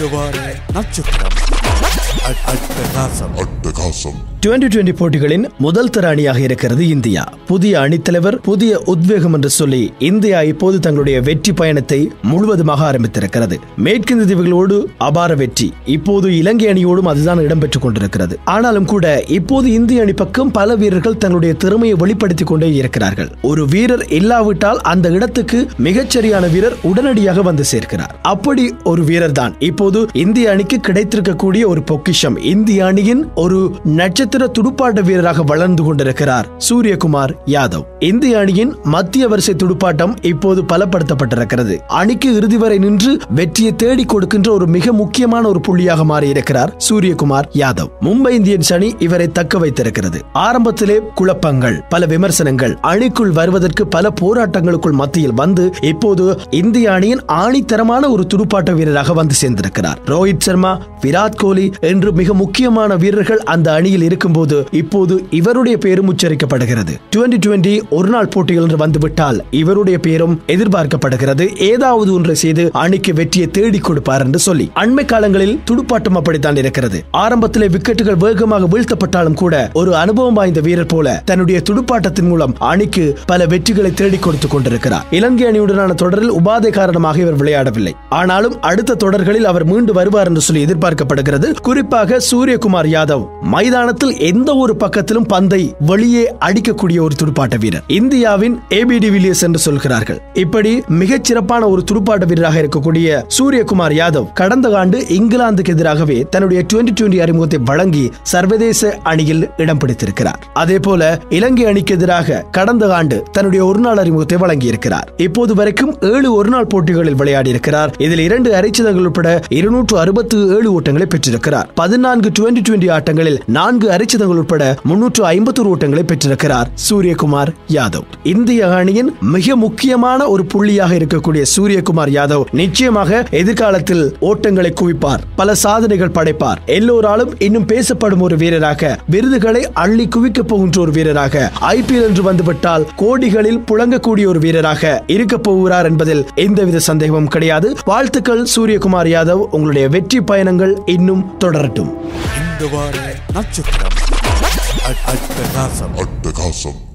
இந்த வார நட்சத்திரம் அட்- அட்டகாசம் அட்டகாசம் டுவெண்டி டுவெண்டி போட்டிகளின் முதல் தர அணியாக இருக்கிறது இந்தியா புதிய அணித்தலைவர் புதிய உத்வேகம் என்று சொல்லி இந்தியா இப்போது தங்களுடைய வெற்றி பயணத்தை முழுவதுமாக ஆரம்பித்திருக்கிறது மேற்கிந்திய தீவுகளோடு அபார வெற்றி இப்போது இலங்கை அணியோடும் அதுதான் இடம்பெற்றுக் கொண்டிருக்கிறது ஆனாலும் கூட இப்போது இந்திய அணி பக்கம் பல வீரர்கள் தங்களுடைய திறமையை வெளிப்படுத்திக் கொண்டே இருக்கிறார்கள் ஒரு வீரர் இல்லாவிட்டால் அந்த இடத்துக்கு மிகச்சரியான வீரர் உடனடியாக வந்து சேர்க்கிறார் அப்படி ஒரு வீரர் தான் இப்போது இந்திய அணிக்கு கிடைத்திருக்கக்கூடிய ஒரு பொக்கிஷம் இந்திய அணியின் ஒரு நட்சத்திர துடுப்பாட்ட வீரராக வளர்ந்து கொண்டிருக்கிறார் சூரியகுமார் யாதவ் இந்திய அணியின் மத்திய வரிசை துடுப்பாட்டம் இப்போது பலப்படுத்தப்பட்டிருக்கிறது அணிக்கு இறுதி வரை நின்று வெற்றியை தேடி கொடுக்கின்ற ஒரு மிக முக்கியமான ஒரு புள்ளியாக மாறி இருக்கிறார் சூரியகுமார் யாதவ் மும்பை இந்தியன்ஸ் அணி இவரை தக்க வைத்திருக்கிறது ஆரம்பத்திலே குழப்பங்கள் பல விமர்சனங்கள் அணிக்குள் வருவதற்கு பல போராட்டங்களுக்குள் மத்தியில் வந்து இப்போது இந்திய அணியின் ஆணித்தரமான ஒரு துடுப்பாட்ட வீரராக வந்து சேர்ந்திருக்கிறார் ரோஹித் சர்மா விராட் கோலி என்று மிக முக்கியமான வீரர்கள் அந்த அணியில் இருக்கும்போது இப்போது இவருடைய பெயரும் உச்சரிக்கப்படுகிறது டுவெண்டி டுவெண்டி ஒரு நாள் போட்டிகள் என்று வந்துவிட்டால் இவருடைய பெயரும் எதிர்பார்க்கப்படுகிறது ஏதாவது ஒன்றை செய்து அணிக்கு வெற்றியை தேடி கொடுப்பார் என்று சொல்லி அண்மை காலங்களில் துடுப்பாட்டம் அப்படித்தான் இருக்கிறது ஆரம்பத்திலே விக்கெட்டுகள் வேகமாக வீழ்த்தப்பட்டாலும் கூட ஒரு அனுபவம் வாய்ந்த வீரர் போல தன்னுடைய துடுப்பாட்டத்தின் மூலம் அணிக்கு பல வெற்றிகளை தேடி கொடுத்துக் கொண்டிருக்கிறார் இலங்கை அணியுடனான தொடரில் உபாதை காரணமாக இவர் விளையாடவில்லை ஆனாலும் அடுத்த தொடர்களில் அவர் மீண்டு வருவார் என்று சொல்லி எதிர்பார்க்கப்படுகிறது குறிப்பாக சூரியகுமார் யாதவ் மைதானத்தில் எந்த ஒரு பக்கத்திலும் பந்தை வெளியே அடிக்கக்கூடிய ஒரு துடுப்பாட்ட வீரர் இந்தியாவின் ஏபிடி வில்லியர்ஸ் என்று சொல்கிறார்கள் இப்படி மிகச் சிறப்பான ஒரு துடுப்பாட்ட வீரராக இருக்கக்கூடிய சூரியகுமார் யாதவ் கடந்த ஆண்டு இங்கிலாந்துக்கு எதிராகவே தன்னுடைய டுவெண்டி டுவெண்டி அறிமுகத்தை வழங்கி சர்வதேச அணியில் இடம் பிடித்திருக்கிறார் அதே போல இலங்கை அணிக்கு எதிராக கடந்த ஆண்டு தன்னுடைய ஒருநாள் அறிமுகத்தை வழங்கி இருக்கிறார் இப்போது வரைக்கும் ஏழு ஒருநாள் போட்டிகளில் விளையாடி இருக்கிறார் இதில் இரண்டு அரைச்சதங்கள் உட்பட இருநூற்று அறுபத்து ஏழு ஓட்டங்களை பெற்றிருக்கிறார் பதினான்கு டுவெண்டி டுவெண்டி ஆட்டங்களில் நான்கு அரைச்சதங்கள் உட்பட முன்னூற்று ஐம்பத்தொரு ஓட்டங்களை பெற்றிருக்கிறார் சூரியகுமார் யாதவ் இந்திய அணியின் மிக முக்கியமான ஒரு புள்ளியாக இருக்கக்கூடிய சூரியகுமார் யாதவ் நிச்சயமாக எதிர்காலத்தில் ஓட்டங்களை குவிப்பார் பல சாதனைகள் படைப்பார் எல்லோராலும் இன்னும் பேசப்படும் ஒரு வீரராக விருதுகளை அள்ளி குவிக்க போகின்ற ஒரு வீரராக ஐபிஎல் என்று வந்துவிட்டால் கோடிகளில் புழங்கக்கூடிய ஒரு வீரராக இருக்க போகிறார் என்பதில் எந்தவித சந்தேகமும் கிடையாது வாழ்த்துக்கள் சூரியகுமார் யாதவ் உங்களுடைய வெற்றி பயணங்கள் இன்னும் தொடரட்டும் இந்த வார நட்சத்திரம் அட்- அட்டகாசம் அட்டகாசம்